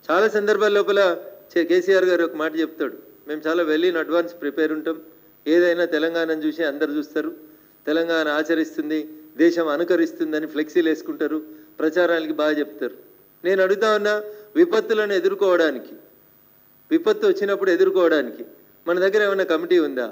చాలా సందర్భాల లోపల చే- కేసీఆర్ గారు ఒక మాట చెప్తాడు మేము చాలా వెల్ ఇన్ అడ్వాన్స్ ప్రిపేర్ ఉంటాం ఏదైనా తెలంగాణను చూసి అందరు చూస్తారు తెలంగాణ ఆచరిస్తుంది దేశం అనుకరిస్తుందని ఫ్లెక్సీలు వేసుకుంటారు ప్రచారానికి బాగా చెప్తారు నేను అడుగుతా ఉన్నా విపత్తులను ఎదుర్కోవడానికి విపత్తు వచ్చినప్పుడు ఎదుర్కోవడానికి మన దగ్గర ఏమైనా కమిటీ ఉందా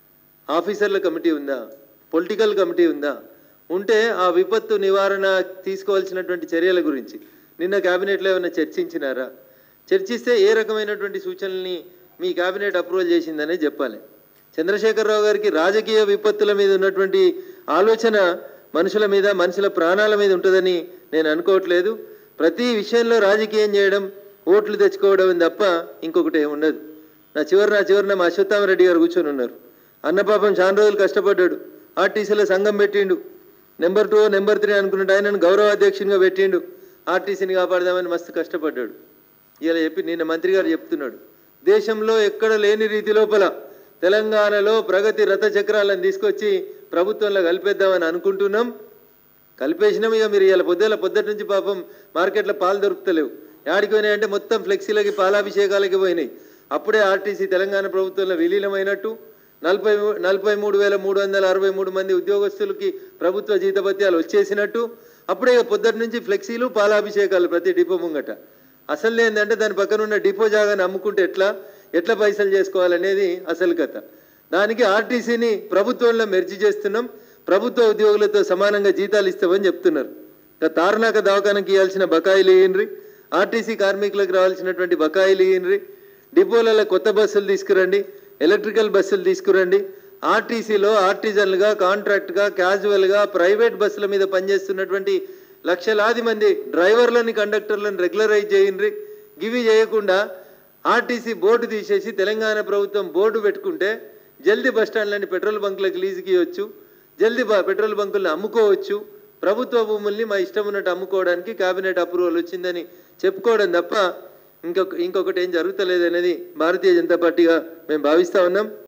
ఆఫీసర్ల కమిటీ ఉందా పొలిటికల్ కమిటీ ఉందా ఉంటే ఆ విపత్తు నివారణ తీసుకోవాల్సినటువంటి చర్యల గురించి నిన్న క్యాబినెట్లో ఏమైనా చర్చించినారా చర్చిస్తే ఏ రకమైనటువంటి సూచనల్ని మీ క్యాబినెట్ అప్రూవల్ చేసిందనే చెప్పాలి చంద్రశేఖరరావు గారికి రాజకీయ విపత్తుల మీద ఉన్నటువంటి ఆలోచన మనుషుల మీద మనుషుల ప్రాణాల మీద ఉంటుందని నేను అనుకోవట్లేదు ప్రతి విషయంలో రాజకీయం చేయడం ఓట్లు తెచ్చుకోవడం తప్ప ఇంకొకటి ఏమి ఉండదు నా చివరి నా చివరిన మా అశ్వత్థామరెడ్డి గారు కూర్చొని ఉన్నారు అన్న పాపం చాలా రోజులు కష్టపడ్డాడు ఆర్టీసీలో సంఘం పెట్టిండు నెంబర్ టూ నెంబర్ త్రీ అనుకున్నట్టు ఆయనను గౌరవ అధ్యక్షునిగా పెట్టిండు ఆర్టీసీని కాపాడదామని మస్తు కష్టపడ్డాడు ఇలా చెప్పి నిన్న మంత్రి గారు చెప్తున్నాడు దేశంలో ఎక్కడ లేని రీతి లోపల తెలంగాణలో ప్రగతి రథ చక్రాలను తీసుకొచ్చి ప్రభుత్వంలో కలిపేద్దామని అనుకుంటున్నాం కలిపేసినాం ఇక మీరు ఇలా పొద్దుల పొద్దుట నుంచి పాపం మార్కెట్లో పాలు దొరుకుతలేవు యాడికి పోయినాయి అంటే మొత్తం ఫ్లెక్సీలకి పాలాభిషేకాలకి పోయినాయి అప్పుడే ఆర్టీసీ తెలంగాణ ప్రభుత్వంలో విలీనమైనట్టు నలభై మూ- నలభై మూడు వేల మూడు వందల అరవై మూడు మంది ఉద్యోగస్తులకి ప్రభుత్వ జీతభత్యాలు వచ్చేసినట్టు అప్పుడే ఇక పొద్దుటి నుంచి ఫ్లెక్సీలు పాలాభిషేకాలు ప్రతి డిపో ముంగట అసలు ఏంటంటే దాని పక్కన ఉన్న డిపో జాగాని అమ్ముకుంటే ఎట్లా ఎట్లా పైసలు చేసుకోవాలనేది అసలు కథ దానికి ఆర్టీసీని ప్రభుత్వంలో మెర్జి చేస్తున్నాం ప్రభుత్వ ఉద్యోగులతో సమానంగా జీతాలు ఇస్తామని చెప్తున్నారు ఇక తారనాక దవాఖానకి ఇవ్వాల్సిన బకాయిలు ఇయ్యండ్రి ఆర్టీసీ కార్మికులకు రావాల్సినటువంటి బకాయిలు ఇయ్యండ్రి డిపోలలో కొత్త బస్సులు తీసుకురండి ఎలక్ట్రికల్ బస్సులు తీసుకురండి ఆర్టీసీలో ఆర్టిజన్లుగా కాంట్రాక్ట్గా క్యాజువల్గా ప్రైవేట్ బస్సుల మీద పనిచేస్తున్నటువంటి లక్షలాది మంది డ్రైవర్లని కండక్టర్లను రెగ్యులరైజ్ చేయండి గివి చేయకుండా ఆర్టీసీ బోర్డు తీసేసి తెలంగాణ ప్రభుత్వం బోర్డు పెట్టుకుంటే జల్దీ బస్ స్టాండ్లని పెట్రోల్ బంకులకు లీజుకి ఇవ్వచ్చు జల్దీ బ- పెట్రోల్ బంకులను అమ్ముకోవచ్చు ప్రభుత్వ భూముల్ని మా ఇష్టం ఉన్నట్టు అమ్ముకోవడానికి కేబినెట్ అప్రూవల్ వచ్చిందని చెప్పుకోవడం తప్ప ఇంకొక ఇంకొకటి ఏం జరుగుతలేదు అనేది భారతీయ జనతా పార్టీగా మేము భావిస్తా ఉన్నాం